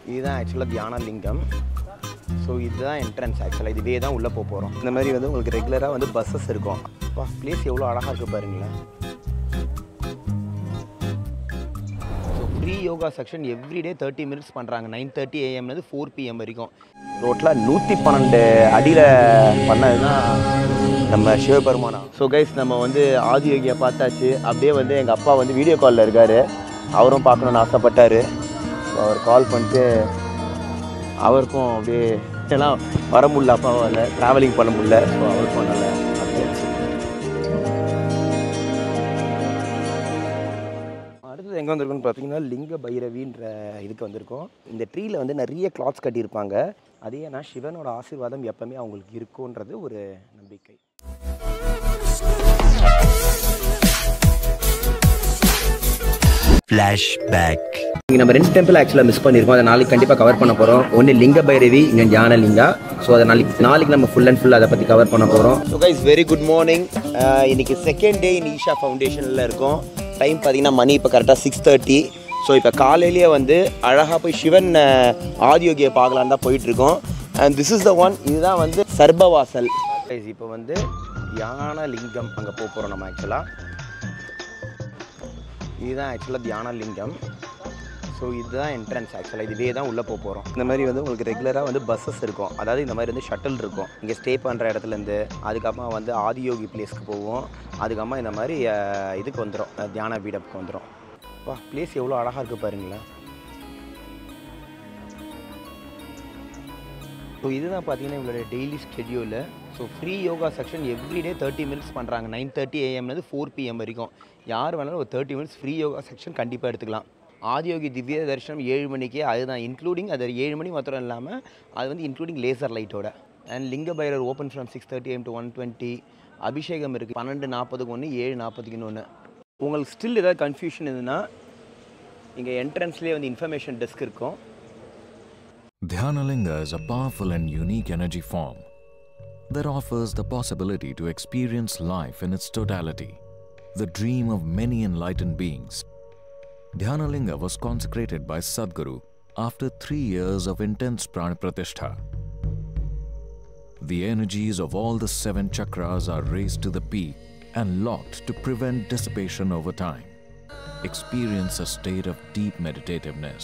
இதுதான் ஆக்சுவலாக தியான லிங்கம் ஸோ இதுதான் என்ட்ரன்ஸ் ஆக்சுவலாக இதுவே தான் உள்ளே போக போகிறோம் இந்த மாதிரி வந்து உங்களுக்கு ரெகுலராக வந்து பஸ்ஸஸ் இருக்கும் அப்பா பிளேஸ் எவ்வளோ அழகாக இருக்குது பாருங்களேன் so free yoga section every day thirty minutes பண்ணுறாங்க நைன் தேர்ட்டி ஏஎம்லேருந்து ஃபோர் பிஎம் வரைக்கும் ரோட்டில் நூற்றி பன்னெண்டு அடியில் பண்ணது தான் நம்ம சிவபெருமானா ஸோ கைஸ் நம்ம வந்து ஆதியோகியை பார்த்தாச்சு அப்படியே வந்து எங்கள் அப்பா வந்து வீடியோ காலில் இருக்கார் அவரும் பார்க்கணுன்னு ஆசைப்பட்டார் ஸோ அவர் கால் பண்ணிட்டு அவருக்கும் அப்படியே எல்லாம் வர முடியல அப்பாவால் ட்ராவலிங் பண்ண முடியல ஸோ அவருக்கும் நல்ல அப்படியாச்சு அடுத்தது எங்கே வந்திருக்கோம்னு பார்த்தீங்கன்னா லிங்க பைரவின்ற இதுக்கு வந்திருக்கோம் இந்த ட்ரீல வந்து நிறைய கிளாத்ஸ் கட்டியிருப்பாங்க அதே ஏன்னா சிவனோட ஆசீர்வாதம் எப்பவுமே அவங்களுக்கு இருக்குன்றது ஒரு நம்பிக்கை Flashback. இங்கே நம்ம ரெண்டு டெம்பிள் ஆக்சுவலாக மிஸ் பண்ணியிருக்கோம் அதை நாளைக்கு கண்டிப்பாக கவர் பண்ண போகிறோம் ஒன்று லிங்க பைரவி இங்கே ஞான லிங்கா ஸோ அதை நாளைக்கு நாளைக்கு நம்ம ஃபுல் அண்ட் ஃபுல் அதை பற்றி கவர் பண்ண போகிறோம் so guys very good morning இன்னைக்கு செகண்ட் டே இன் ஈஷா ஃபவுண்டேஷனில் இருக்கோம் டைம் பார்த்தீங்கன்னா மணி இப்போ கரெக்டாக சிக்ஸ் தேர்ட்டி ஸோ இப்போ காலையிலேயே வந்து அழகாக போய் சிவன் அஹ், ஆதியோகியை பார்க்கலான்னு தான் போயிட்டுருக்கோம் and this is the one இதுதான் வந்து சர்பவாசல் கைஸ் இப்போ வந்து தியான லிங்கம் அங்கே போக போகிறோம் நம்ம ஆக்சுவலாக இதுதான் ஆக்சுவலாக தியான லிங்கம் ஸோ இதுதான் என்ட்ரன்ஸ் ஆக்சுவலாக இதுவே தான் உள்ளே போக போகிறோம் இந்த மாதிரி வந்து உங்களுக்கு ரெகுலராக வந்து பஸ்ஸஸ் இருக்கும் அதாவது இந்த மாதிரி வந்து ஷட்டில் இருக்கும் இங்கே ஸ்டே பண்ணுற இடத்துலேருந்து அதுக்கப்புறமா வந்து ஆதியோகி பிளேஸ்க்கு போவோம் அதுக்கப்புறமா இந்த மாதிரி அஹ், இதுக்கு வந்துடும் தியான பீடப்புக்கு வந்துடும் வா பிளேஸ் எவ்வளோ அழகாக இருக்குது பாருங்களேன் ஸோ இதுதான் பார்த்தீங்கன்னா இவங்களோட daily schedule so free yoga section every day thirty minutes பண்ணுறாங்க நைன் தேர்ட்டி ஏஎம்லேருந்து ஃபோர் பிஎம் வரைக்கும் யார் வேணாலும் ஒரு thirty minutes free yoga section கண்டிப்பாக எடுத்துக்கலாம் ஆதியோகி திவ்ய தரிசனம் ஏழு மணிக்கே அதுதான் இன்க்ளூடிங் அது ஏழு மணி மாத்திரம் இல்லாமல் அது வந்து இன்க்ளூடிங் லேசர் லைட்டோட அண்ட் லிங்க பைரர் open from six thirty AM to one twenty அபிஷேகம் இருக்குது பன்னெண்டு நாற்பதுக்கு ஒன்று ஏழு நாற்பதுக்கு ஒன்று உங்களுக்கு ஸ்டில் ஏதாவது கன்ஃபியூஷன் இருந்ததுன்னா இங்கே என்ட்ரன்ஸ்லேயே வந்து இன்ஃபர்மேஷன் டெஸ்க் இருக்கும் Dhyanalinga is a powerful and unique energy form that offers the possibility to experience life in its totality, the dream of many enlightened beings. Dhyanalinga was consecrated by Sadguru after three years of intense prana pratishtha. The energies of all the seven chakras are raised to the peak and locked to prevent dissipation over time. Experience a state of deep meditativeness.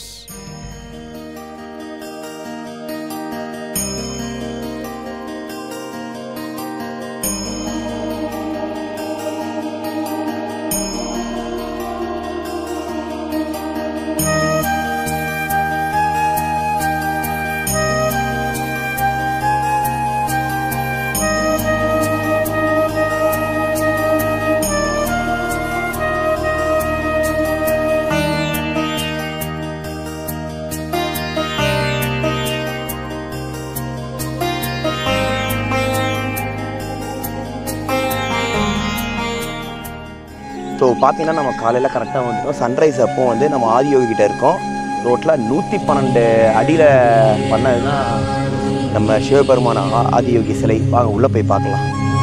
So பார்த்தீங்கன்னா நம்ம காலையில் கரெக்டாக வந்துட்டோம் sunrise அப்போ வந்து நம்ம ஆதியோகி கிட்ட இருக்கோம் ரோட்டில் நூற்றி பன்னெண்டு அடியில் பண்ணது தான் நம்ம சிவபெருமான ஆ- ஆதியோகி சிலை வாங்க உள்ளே போய் பார்க்கலாம்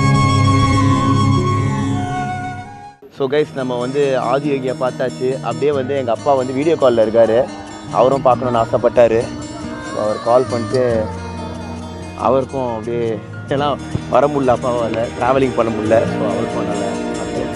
ஸோ கைஸ் நம்ம வந்து ஆதியோகியை பார்த்தாச்சு அப்படியே வந்து எங்கள் அப்பா வந்து வீடியோ காலில் இருக்கார் அவரும் பார்க்கணுன்னு ஆசைப்பட்டார் ஸோ அவர் கால் பண்ணிட்டு அவருக்கும் அப்படியே எல்லாம் வர முடியல அப்பாவால் ட்ராவலிங் பண்ண முடியல ஸோ அவருக்கும் நல்ல அப்படியாச்சு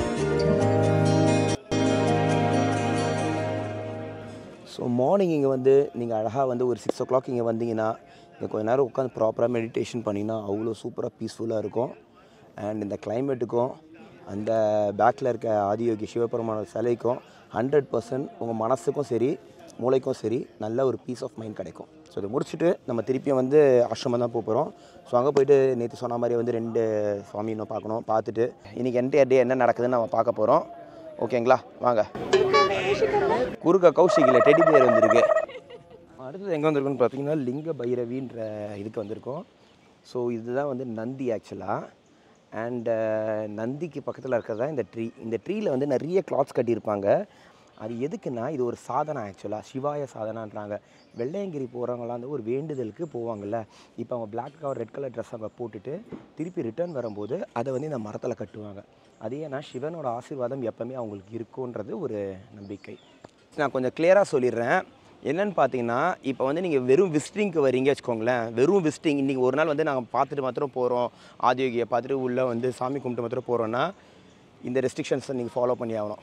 ஸோ மார்னிங் இங்கே வந்து நீங்கள் அழகாக வந்து ஒரு சிக்ஸ் ஓ கிளாக் இங்கே வந்தீங்கன்னா இங்கே கொஞ்ச நேரம் உட்காந்து ப்ராப்பராக மெடிடேஷன் பண்ணிங்கன்னா அவ்வளோ சூப்பராக பீஸ்ஃபுல்லாக இருக்கும் அண்ட் இந்த கிளைமேட்டுக்கும் அந்த பேக்கில் இருக்க ஆதியோகி சிவபெருமான சிலைக்கும் ஹண்ட்ரட் பர்சன்ட் உங்கள் மனசுக்கும் சரி மூளைக்கும் சரி நல்ல ஒரு பீஸ் ஆஃப் மைண்ட் கிடைக்கும் ஸோ இதை முடிச்சுட்டு நம்ம திருப்பியும் வந்து ஆசிரமம் தான் போக போகிறோம் ஸோ அங்கே போயிட்டு நேற்று சொன்ன மாதிரி வந்து ரெண்டு சுவாமி இன்னும் பார்க்கணும் பார்த்துட்டு இன்றைக்கி என்டையர் டே என்ன நடக்குதுன்னு நம்ம பார்க்க போகிறோம் ஓகேங்களா வாங்க குறுக்க கௌஷிகில் டெடி பேர் வந்திருக்கு அடுத்தது எங்கே வந்திருக்குன்னு பார்த்தீங்கன்னா லிங்க பைரவின்ற இதுக்கு வந்திருக்கோம் ஸோ இதுதான் வந்து நந்தி ஆக்சுவலாக அண்டு நந்திக்கு பக்கத்தில் இருக்கிறது தான் இந்த ட்ரீ இந்த ட்ரீயில் வந்து நிறைய கிளாத்ஸ் கட்டியிருப்பாங்க அது எதுக்குன்னா இது ஒரு சாதனை ஆக்சுவலாக சிவாய சாதனான்றாங்க வெள்ளையங்கிரி போகிறவங்களாம் வந்து ஒரு வேண்டுதலுக்கு போவாங்கல்ல இப்போ அவங்க Black cover red colour dress அவங்க போட்டுட்டு திருப்பி ரிட்டர்ன் வரும்போது அதை வந்து இந்த மரத்தில் கட்டுவாங்க அது ஏன்னா சிவனோட ஆசீர்வாதம் எப்பவுமே அவங்களுக்கு இருக்குன்றது ஒரு நம்பிக்கை நான் கொஞ்சம் கிளியராக சொல்லிடுறேன் என்னன்னு பார்த்தீங்கன்னா இப்போ வந்து நீங்கள் வெறும் விசிட்டிங்க்கு வரீங்க வச்சுக்கோங்களேன் வெறும் விசிட்டிங் இன்றைக்கி ஒரு நாள் வந்து நாங்கள் பார்த்துட்டு மாத்திரம் போகிறோம் ஆதியோகியை பார்த்துட்டு உள்ளே வந்து சாமி கும்பிட்டு மாத்திரம் போகிறோன்னா இந்த ரெஸ்ட்ரிக்ஷன்ஸை நீங்கள் ஃபாலோ பண்ணி ஆகணும்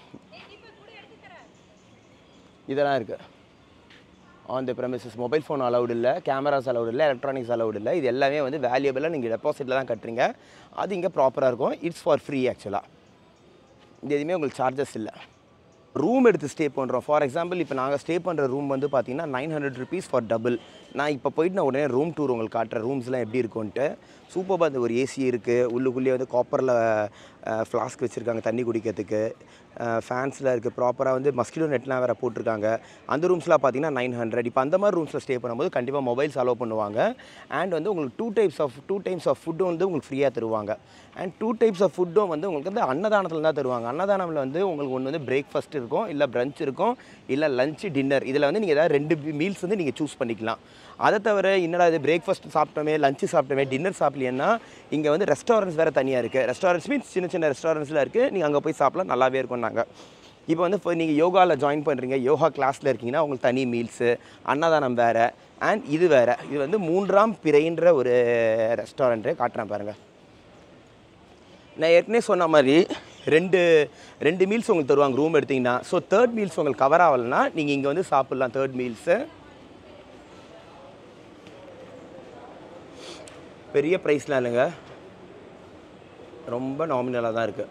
இதெல்லாம் இருக்குது on the premises mobile phone allowed இல்லை கேமராஸ் அலவுட் இல்லை எலக்ட்ரானிக்ஸ் அலவுட் இல்லை இது எல்லாமே வந்து வேல்யூபிளாக நீங்கள் டெபாசிட்டில் தான் கட்டுறீங்க அது இங்கே ப்ராப்பராக இருக்கும் இட்ஸ் ஃபார் ஃப்ரீ ஆக்சுவலாக இது எதுவுமே உங்களுக்கு சார்ஜஸ் இல்லை ரூம் எடுத்து ஸ்டே பண்ணுறோம் ஃபார் எக்ஸாம்பிள் இப்போ நாங்கள் ஸ்டே பண்ணுற ரூம் வந்து பார்த்தீங்கன்னா nine hundred rupees for double நான் இப்போ போயிட்டு நான் உடனே ரூம் டூர் உங்களுக்கு காட்டுறேன் ரூம்ஸ்லாம் எப்படி இருக்கும்ன்ட்டு சூப்பராக அந்த ஒரு ஏசி இருக்குது உள்ளுக்குள்ளேயே வந்து காப்பரில் ஃப்ளாஸ்க் வச்சுருக்காங்க தண்ணி குடிக்கிறதுக்கு ஃபேன்ஸில் இருக்குது ப்ராப்பராக வந்து மஸ்கிட்டோ நெட்லாம் வேறு போட்டிருக்காங்க அந்த ரூம்ஸ்லாம் பார்த்தீங்கன்னா நைன் ஹண்ட்ரட் இப்போ அந்த மாதிரி ரூம்ஸில் ஸ்டே பண்ணும்போது கண்டிப்பாக மொபைல்ஸ் அலோவ் பண்ணுவாங்க அண்ட் வந்து உங்களுக்கு two types of two times of ஃபுட்டும் வந்து உங்களுக்கு ஃப்ரீயாக தருவாங்க அண்ட் டூ டைப்ஸ் ஆஃப் ஃபுட்டும் வந்து உங்களுக்கு வந்து அன்னதானத்தில் தான் தருவாங்க அன்னதானத்தில் வந்து உங்களுக்கு ஒன்று வந்து பிரேக்ஃபாஸ்ட் இருக்கும் இல்லை பிரஞ்ச் இருக்கும் இல்லை லஞ்ச் டின்னர் இதில் வந்து நீங்கள் ஏதாவது ரெண்டு மீல்ஸ் வந்து நீங்கள் சூஸ் பண்ணிக்கலாம் அதை தவிர என்னடா இது பிரேக்ஃபாஸ்ட் சாப்பிட்டோமே லஞ்சு சாப்பிட்டோமே டின்னர் சாப்பிட்லையன்னா இங்கே வந்து ரெஸ்டாரண்ட்ஸ் வேறு தனியாக இருக்குது ரெஸ்டாரண்ட்ஸ் மீன்ஸ் சின்ன சின்ன ரெஸ்டாரண்ட்ஸ்லாம் இருக்குது நீங்கள் அங்கே போய் சாப்பிடலாம் நல்லாவே இருக்கும் நாங்கள் இப்போ வந்து இப்போ நீங்கள் யோகாவில் ஜாயின் பண்ணுறீங்க யோகா கிளாஸில் இருக்கீங்கன்னா உங்களுக்கு தனி மீல்ஸு அன்னதானம் வேறு அண்ட் இது வேறு இது வந்து மூன்றாம் பிறைன்ற ஒரு ரெஸ்டாரண்ட்டு காட்டுறேன் பாருங்கள் நான் ஏற்கனவே சொன்ன மாதிரி ரெண்டு ரெண்டு மீல்ஸ் உங்களுக்கு தருவாங்க ரூம் எடுத்தீங்கன்னா ஸோ தேர்ட் மீல்ஸ் உங்களுக்கு கவர் ஆகலைன்னா நீங்கள் இங்கே வந்து சாப்பிட்லாம் தேர்ட் மீல்ஸு பெரிய ப்ரைஸ்லாம் இல்லைங்க ரொம்ப நாமினலாக தான் இருக்குது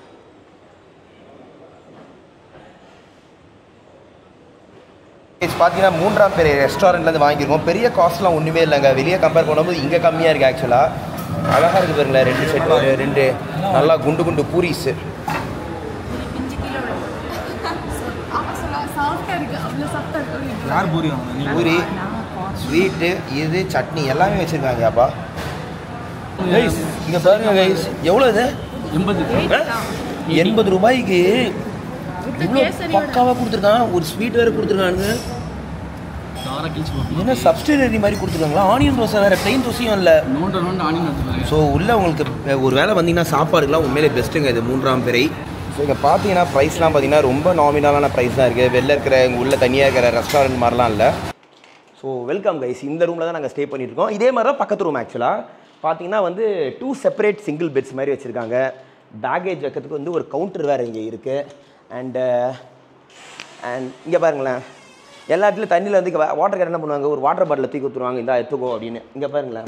பார்த்தீங்கன்னா மூன்றாம் பெரிய ரெஸ்டாரண்ட்லேருந்து வாங்கியிருக்கோம் பெரிய காஸ்ட்லாம் ஒன்றுமே இல்லைங்க வெளியே கம்பேர் பண்ணும்போது இங்கே கம்மியாக இருக்குது ஆக்சுவலாக அழகாக இருக்குது பாருங்களேன் ரெண்டு செட் ஒரு ரெண்டு நல்லா குண்டு குண்டு பூரிஸு அஞ்சு கிலோ ஆமாம் சொல்ல சாஃப்டாக இருக்குது அவ்வளோ சாஃப்டாக இருக்குது யார் பூரி வாங்கினா நீ பூரி ஸ்வீட்டு இது சட்னி எல்லாமே வச்சுருக்காங்க அப்பா கைஸ் இங்கே பாருங்க கைஸ் எவ்வளோ இது எண்பது எண்பது ரூபாய்க்கு இவ்வளோ கேசரியோட. பக்காவாக கொடுத்துருக்கான் ஒரு ஸ்வீட் வேறு கொடுத்துருக்கானுங்க தாரா கிழிச்சு பார்ப்போம் என்ன சப்ஸ்டினரி மாதிரி கொடுத்துருக்காங்களா ஆனியன் தோசை வேறு ப்ளைன் தோசையும் இல்லை நோண்ட நோண்ட ஆணின்னு எடுத்துப்பாரு ஸோ உள்ளே உங்களுக்கு அஹ், ஒரு வேளை வந்தீங்கன்னா சாப்பாடுக்கெலாம் உண்மையிலே பெஸ்ட்டுங்க இது மூன்றாம் பிறை ஸோ இங்கே பார்த்தீங்கன்னா ப்ரைஸ்லாம் பார்த்தீங்கன்னா ரொம்ப நாமினலான ப்ரைஸ் தான் இருக்குது வெளில இருக்கிற இங்கே உள்ள தனியாக இருக்கிற ரெஸ்டாரண்ட் மாதிரிலாம் இல்லை ஸோ வெல்கம் கைஸ் இந்த ரூமில் தான் நாங்கள் ஸ்டே பண்ணியிருக்கோம் இதே மாதிரி தான் பக்கத்து ரூம் ஆக்சுவலாக பார்த்தீங்கன்னா வந்து டூ செப்பரேட் சிங்கிள் பெட்ஸ் மாதிரி வச்சுருக்காங்க பேக்கேஜ் வைக்கிறதுக்கு வந்து ஒரு கவுண்டர் வேறு இங்கே இருக்குது அண்டு அண்ட் இங்கே பாருங்களேன் எல்லா இடத்துலையும் தண்ணியில் வந்து வாட்டர் கேன் என்ன பண்ணுவாங்க ஒரு வாட்டர் பாட்டில் தூக்கி ஊற்றுருவாங்க இந்த எடுத்துக்கோ அப்படின்னு இங்கே பாருங்களேன்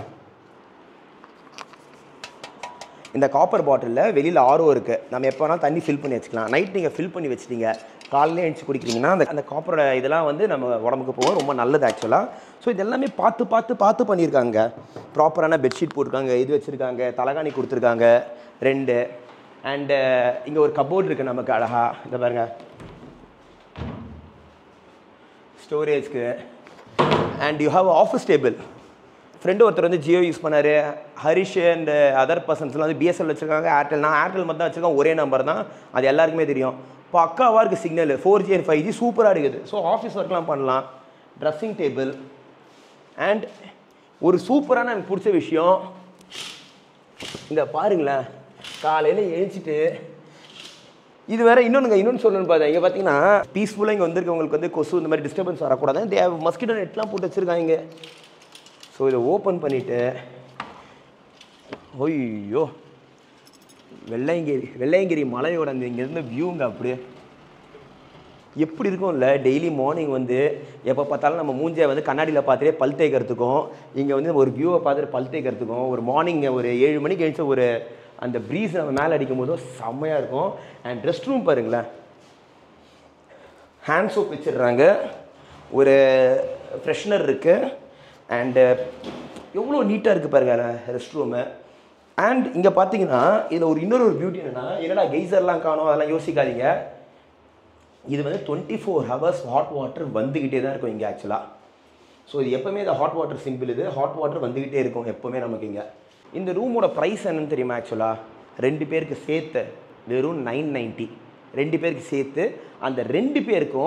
இந்த காப்பர் பாட்டிலில் வெளியில் ஆர்ஓ இருக்குது நம்ம எப்போ வேணாலும் தண்ணி ஃபில் பண்ணி வச்சுக்கலாம் நைட் நீங்கள் ஃபில் பண்ணி வச்சிட்டீங்க காலையில எழுந்துச்சு குடிக்கிறீங்கன்னா அந்த அந்த காப்பரோட இதெல்லாம் வந்து நம்ம உடம்புக்கு போகும் ரொம்ப நல்லது ஆக்சுவலாக ஸோ இது எல்லாமே பார்த்து பார்த்து பார்த்து பண்ணியிருக்காங்க ப்ராப்பரான பெட்ஷீட் போட்டிருக்காங்க இது வச்சுருக்காங்க தலகாணி கொடுத்துருக்காங்க ரெண்டு அண்டு இங்கே ஒரு கபோர்ட் இருக்குது நமக்கு அழகா இந்த பாருங்க ஸ்டோரேஜ்க்கு and you have office table friend ஒருத்தர் வந்து ஜியோ யூஸ் பண்ணார் ஹரிஷ் அண்ட் அதர் பர்சன்ஸ்லாம் வந்து பிஎஸ்எல் வச்சுருக்காங்க ஏர்டெல் நான் ஏர்டெல் மட்டும் தான் வச்சுருக்கேன் ஒரே நம்பர் தான் அது எல்லாருக்குமே தெரியும் இப்போ அக்காவாக இருக்குது signal four G and five G சூப்பராக இருக்குது ஸோ ஆஃபீஸ் ஒர்க்லாம் பண்ணலாம் ட்ரெஸ்ஸிங் டேபிள் அண்ட் ஒரு சூப்பரான எனக்கு பிடிச்ச விஷயம் இந்த பாருங்களேன் காலையில் எழுந்திரிச்சிட்டு இது வேற இன்னொன்றுங்க இன்னொன்று சொல்லணும்னு பார்த்தேன் இங்கே பார்த்தீங்கன்னா பீஸ்ஃபுல்லாக இங்கே வந்திருக்கவங்களுக்கு வந்து கொசு இந்த மாதிரி டிஸ்டர்பன்ஸ் வரக்கூடாது தே மஸ்கிட்டோ நெட்லாம் போட்டு வச்சுருக்காங்க ஸோ இதை ஓப்பன் பண்ணிவிட்டு ஒய்யோ வெள்ளையங்கிரி வெள்ளையங்கிரி மலையோட அந்த இங்கேருந்து வியூங்க அப்படியே எப்படி இருக்கும்ல டெய்லி மார்னிங் வந்து எப்போ பார்த்தாலும் நம்ம மூஞ்சியை வந்து கண்ணாடியில் பார்த்துட்டே பல் தேய்க்கிறதுக்கும் இங்கே வந்து ஒரு வியூவை பார்த்துட்டு பல் தேய்க்கிறதுக்கும் ஒரு மார்னிங் ஒரு ஏழு மணிக்கு எழுந்த ஒரு அந்த ப்ரீஸ் நம்ம மேலே அடிக்கும் போதும் செம்மையாக இருக்கும் அண்ட் ரெஸ்ட் ரூம் பாருங்களேன் ஹேண்ட் சோப் வச்சிடுறாங்க ஒரு ஃப்ரெஷ்னர் இருக்குது அண்டு எவ்வளோ நீட்டாக இருக்குது பாருங்க ரெஸ்ட் ரூமு அண்ட் இங்கே பார்த்தீங்கன்னா இதில் ஒரு இன்னொரு ஒரு பியூட்டி என்னென்னா என்னடா கெய்சர்லாம் காணும் அதெல்லாம் யோசிக்காதீங்க இது வந்து twenty four hours hot water வந்துக்கிட்டே தான் இருக்கும் இங்கே ஆக்சுவலாக ஸோ இது எப்போவுமே இந்த ஹாட் வாட்டர் சிம்பிள் இது ஹாட் வாட்டர் வந்துக்கிட்டே இருக்கும் எப்போவுமே நமக்கு இங்கே இந்த ரூமோட ப்ரைஸ் என்னன்னு தெரியுமா ஆக்சுவலாக ரெண்டு பேருக்கு சேர்த்து வெறும் நைன் நைன்ட்டி ரெண்டு பேருக்கு சேர்த்து அந்த ரெண்டு பேருக்கும்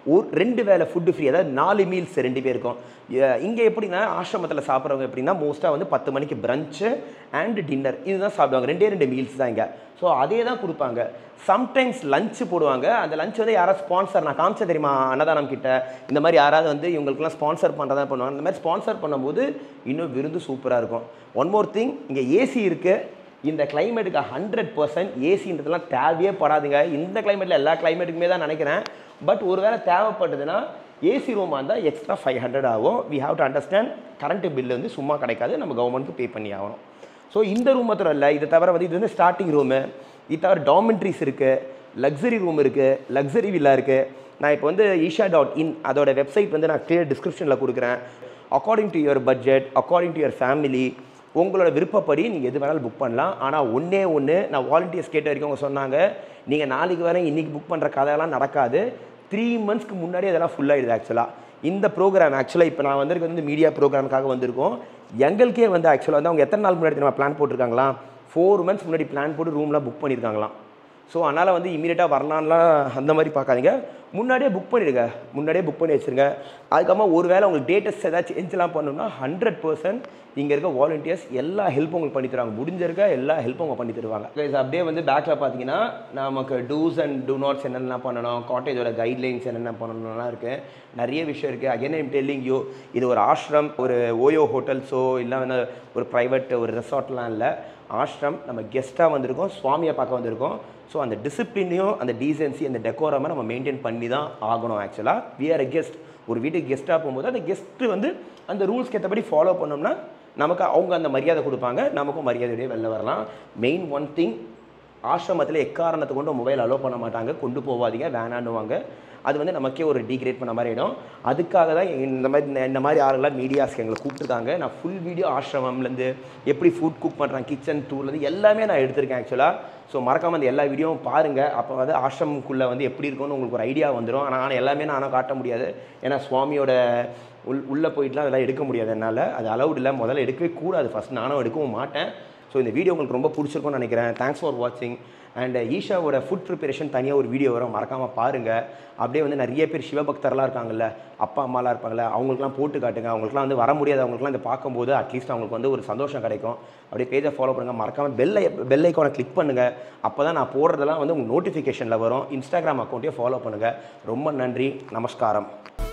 ஒரு ரெண்டு வேளை ஃபுட்டு ஃப்ரீ அதாவது நாலு மீல்ஸ் ரெண்டு பேருக்கும் இங்கே எப்படின்னா ஆசிரமத்தில் சாப்பிட்றவங்க எப்படின்னா மோஸ்ட்டாக வந்து பத்து மணிக்கு பிரஞ்சு அண்ட் டின்னர் இதுதான் சாப்பிடுவாங்க ரெண்டே ரெண்டு மீல்ஸ் தான் இங்கே ஸோ அதே தான் கொடுப்பாங்க சம்டைம்ஸ் லஞ்சு போடுவாங்க அந்த லஞ்ச் வந்து யாராவது ஸ்பான்சர் நான் காமிச்சேன் தெரியுமா அன்னதானம் கிட்ட இந்த மாதிரி யாராவது வந்து இவங்களுக்குலாம் ஸ்பான்சர் பண்ணுறதா பண்ணுவாங்க இந்த மாதிரி ஸ்பான்சர் பண்ணும்போது இன்னும் விருந்து சூப்பராக இருக்கும் ஒன் மோர் திங் இங்கே ஏசி இருக்குது இந்த கிளைமேட்டுக்கு ஹண்ட்ரட் பர்சன்ட் ஏசின்றதுலாம் தேவையே படாதுங்க இந்த கிளைமேட்டில் எல்லா கிளைமேட்டுக்குமே தான் நினைக்கிறேன் பட் ஒருவேளை தேவைப்பட்டதுன்னா ஏசி ரூமாக இருந்தால் எக்ஸ்ட்ரா ஃபைவ் ஹண்ட்ரட் ஆகும் we have to understand current bill வந்து சும்மா கிடைக்காது நம்ம கவர்மெண்ட்டுக்கு பே பண்ணி ஆகணும் ஸோ இந்த ரூம் மாத்திரம் இல்லை இதை தவிர வந்து இது வந்து ஸ்டார்டிங் ரூமு இது தவிர டாமெண்ட்ரிஸ் இருக்குது லக்ஸரி ரூம் இருக்குது லக்ஸரி வில்லா இருக்குது நான் இப்போ வந்து ஈஷா டாட் இன் அதோட வெப்சைட் வந்து நான் கிளியர் டிஸ்கிரிப்ஷனில் கொடுக்குறேன் according to your budget according to your family உங்களோட விருப்பப்படி நீங்கள் எது வேணாலும் புக் பண்ணலாம் ஆனால் ஒன்றே ஒன்று நான் வாலண்டியர்ஸ் கேட்ட வரைக்கும் அவங்க சொன்னாங்க நீங்கள் நாளைக்கு வர இன்றைக்கி புக் பண்ணுற கதையெல்லாம் நடக்காது த்ரீ மந்த்ஸ்க்கு முன்னாடி அதெல்லாம் ஃபுல் ஆகிடுது ஆக்சுவலாக இந்த ப்ரோக்ராம் ஆக்சுவலாக இப்போ நான் வந்திருக்கிறது வந்து மீடியா ப்ரோக்ராமுக்காக வந்திருக்கோம் எங்களுக்கே வந்து ஆக்சுவலாக வந்து அவங்க எத்தனை நாள் முன்னாடி நம்ம பிளான் போட்டிருக்காங்களா ஃபோர் மந்த்ஸ் முன்னாடி பிளான் போட்டு ரூம்லாம் புக் பண்ணியிருக்காங்களாம் ஸோ அதனால் வந்து இமீடியட்டாக வரலான்லாம் அந்த மாதிரி பார்க்காதீங்க முன்னாடியே புக் பண்ணிடுங்க முன்னாடியே புக் பண்ணி வச்சுருங்க அதுக்கப்புறமா ஒரு வேளை உங்களுக்கு டேட்டஸ் ஏதாச்சும் சேஞ்செலாம் பண்ணணும்னா ஹண்ட்ரட் பர்சன்ட் இங்கே இருக்க வாலண்டியர்ஸ் எல்லா ஹெல்ப்பும் உங்களுக்கு பண்ணி தருவாங்க முடிஞ்சிருக்க எல்லா ஹெல்ப்பும் அவங்க பண்ணி தருவாங்க Guys, அப்படியே வந்து பேக்கில் பார்த்தீங்கன்னா நமக்கு டூஸ் அண்ட் டூ நாட்ஸ் என்னென்ன பண்ணணும் காட்டேஜோட கைட்லைன்ஸ் என்னென்ன பண்ணணும்லாம் இருக்குது நிறைய விஷயம் இருக்குது அகைன் ஐம் டெல்லிங் யூ இது ஒரு ஆஷ்ரம் ஒரு ஓயோ ஹோட்டல்ஸோ இல்லை வந்து ஒரு ப்ரைவேட் ஒரு ரெசார்ட்லாம் இல்லை ஆஷ்ரம் நம்ம கெஸ்ட்டாக வந்திருக்கோம் சுவாமியை பார்க்க வந்திருக்கோம் ஸோ அந்த டிசிப்ளினையும் அந்த டீசென்சி அந்த டெக்கோரமை நம்ம மெயின்டைன் பண்ணி தான் ஆகணும் ஆக்சுவலாக வி ஆர் எ கெஸ்ட் ஒரு வீட்டுக்கு கெஸ்ட்டாக போகும்போது அந்த கெஸ்ட்டு வந்து அந்த ரூல்ஸ்க்கு ஏற்றபடி ஃபாலோ பண்ணோம்னா நமக்கு அவங்க அந்த மரியாதை கொடுப்பாங்க நமக்கும் மரியாதையோடய வெளில வரலாம் மெயின் ஒன் திங் ஆசிரமத்தில் எக்காரணத்தை கொண்டு மொபைல் அலோவ் பண்ண மாட்டாங்க கொண்டு போகாதீங்க வேணான்னுவாங்க அது வந்து நமக்கே ஒரு டீக்ரேட் பண்ண மாதிரி ஆகிடும் அதுக்காக தான் இந்த மாதிரி இந்த- இந்த மாதிரி ஆளுங்களாம் மீடியாஸ்க்கு எங்களை கூப்பிட்டுருக்காங்க நான் ஃபுல் வீடியோ ஆசிரமம்லேருந்து எப்படி ஃபுட் குக் பண்ணுறாங்க கிச்சன் டூர்லேருந்து எல்லாமே நான் எடுத்திருக்கேன் ஆக்சுவலாக ஸோ மறக்காமல் அந்த எல்லா வீடியோவும் பாருங்கள் அப்போ வந்து ஆசிரமக்குள்ளே வந்து எப்படி இருக்கும்னு உங்களுக்கு ஒரு ஐடியா வந்துடும் ஆனால் ஆனால் எல்லாமே நானும் காட்ட முடியாது ஏன்னா சுவாமியோட உள் உள்ளே போயிட்டுலாம் அதெல்லாம் எடுக்க முடியாது என்னால் அது அலௌட் இல்லை முதல்ல எடுக்கவே கூடாது ஃபஸ்ட் நானும் எடுக்கவும் மாட்டேன் ஸோ இந்த வீடியோ உங்களுக்கு ரொம்ப பிடிச்சிருக்கும்னு நினைக்கிறேன் தேங்க்ஸ் ஃபார் வாட்சிங் அண்ட் ஈஷாவோட ஃபுட் ப்ரிப்பரேஷன் தனியாக ஒரு வீடியோ வரும் மறக்காமல் பாருங்கள் அப்படியே வந்து நிறைய பேர் சிவபக்தர்லாம் இருக்காங்கல்ல அப்பா அம்மாலாம் இருப்பாங்கல்ல அவங்களுக்குலாம் போட்டு காட்டுங்க அவங்களுக்குலாம் வந்து வர முடியாது அவங்களுக்குலாம் இதை பார்க்கும்போது அட்லீஸ்ட் அவங்களுக்கு வந்து ஒரு சந்தோஷம் கிடைக்கும் அப்படியே பேஜை ஃபாலோ பண்ணுங்கள் மறக்காமல் பெல் பெல் ஐக்கானை கிளிக் பண்ணுங்கள் அப்போ தான் நான் போடுறதெல்லாம் வந்து உங்களுக்கு நோட்டிஃபிகேஷனில் வரும் இன்ஸ்டாகிராம் அக்கௌண்ட்டையும் ஃபாலோ பண்ணுங்கள் ரொம்ப நன்றி நமஸ்காரம்